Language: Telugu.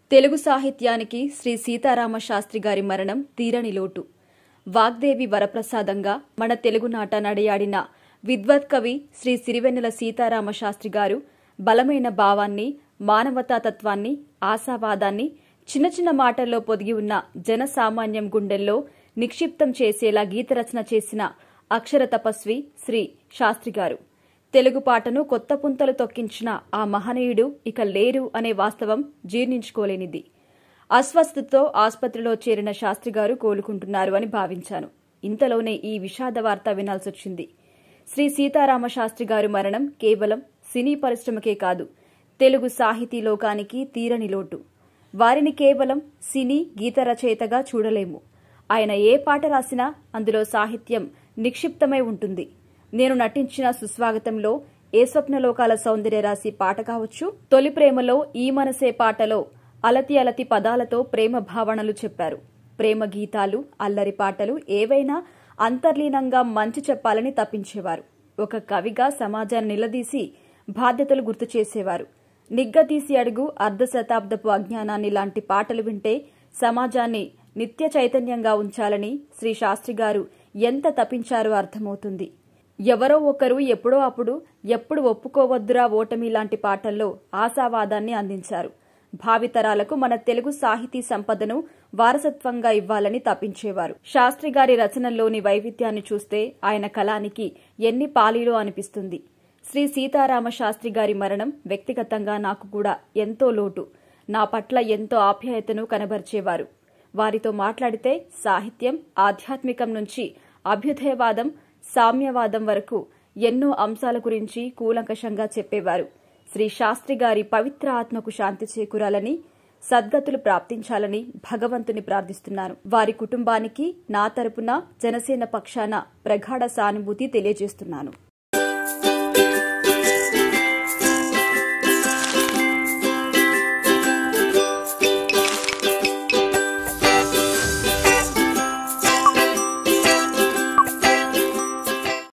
తెలుగు సాహిత్యానికి శ్రీ సీతారామ శాస్త్రి గారి మరణం తీరని లోటు వాగ్దేవి వరప్రసాదంగా మన తెలుగునాట నడయాడిన విద్వత్ కవి శ్రీ సిరివెన్నెల సీతారామ శాస్త్రి గారు బలమైన భావాన్ని మానవతా తత్వాన్ని ఆశావాదాన్ని చిన్న చిన్న మాటల్లో పొదిగి ఉన్న జనసామాన్యం గుండెల్లో నిక్షిప్తం చేసేలా గీతరచన చేసిన అక్షర తపస్వి శ్రీ శాస్త్రి గారు తెలుగు పాటను కొత్త పుంతలు తొక్కించిన ఆ మహనీయుడు ఇక లేరు అనే వాస్తవం జీర్ణించుకోలేనిది అస్వస్థతతో ఆసుపత్రిలో చేరిన శాస్త్రి గారు కోలుకుంటున్నారు అని భావించాను ఇంతలోనే ఈ విషాద వార్త వినాల్సొచ్చింది శ్రీ సీతారామ శాస్త్రి గారు మరణం కేవలం సినీ పరిశ్రమకే కాదు తెలుగు సాహితీ లోకానికి తీరని లోటు వారిని కేవలం సినీ గీత రచయితగా చూడలేము ఆయన ఏ పాట రాసినా అందులో సాహిత్యం నిక్షిప్తమై ఉంటుంది నేను నటించిన సుస్వాగతంలో ఏ స్వప్నలోకాల సౌందర్య రాసి పాట కావచ్చు తొలి ప్రేమలో ఈ మనసే పాటలో అలతి అలతి పదాలతో ప్రేమ భావనలు చెప్పారు ప్రేమ గీతాలు అల్లరి పాటలు ఏవైనా అంతర్లీనంగా మంచి చెప్పాలని తప్పించేవారు ఒక కవిగా సమాజాన్ని నిలదీసి బాధ్యతలు గుర్తు చేసేవారు నిగ్గదీసి అడుగు అర్ధ శతాబ్దపు అజ్ఞానాన్ని లాంటి పాటలు వింటే సమాజాన్ని నిత్య చైతన్యంగా ఉంచాలని శ్రీ శాస్త్రి గారు ఎంత తప్పించారో అర్థమవుతుంది ఎవరో ఒకరు ఎప్పుడో అప్పుడు ఎప్పుడు ఒప్పుకోవద్దురా ఓటమి లాంటి పాటల్లో ఆశావాదాన్ని అందించారు భావితరాలకు మన తెలుగు సాహితీ సంపదను వారసత్వంగా ఇవ్వాలని తప్పించేవారు శాస్త్రి గారి రచనల్లోని వైవిధ్యాన్ని చూస్తే ఆయన కళానికి ఎన్ని పాలీలో అనిపిస్తుంది శ్రీ సీతారామ శాస్త్రి గారి మరణం వ్యక్తిగతంగా నాకు కూడా ఎంతో లోటు నా పట్ల ఎంతో ఆప్యాయతను కనబరిచేవారు వారితో మాట్లాడితే సాహిత్యం ఆధ్యాత్మికం నుంచి అభ్యుదయవాదం సామ్యవాదం వరకు ఎన్నో అంశాల గురించి కూలంకషంగా చెప్పేవారు శ్రీ శాస్త్రి గారి పవిత్ర ఆత్మకు శాంతి చేకూరాలని సద్గతులు ప్రాప్తించాలని భగవంతుని ప్రార్థిస్తున్నాను వారి కుటుంబానికి నా తరపున జనసేన పక్షాన ప్రగాఢ సానుభూతి తెలియజేస్తున్నాను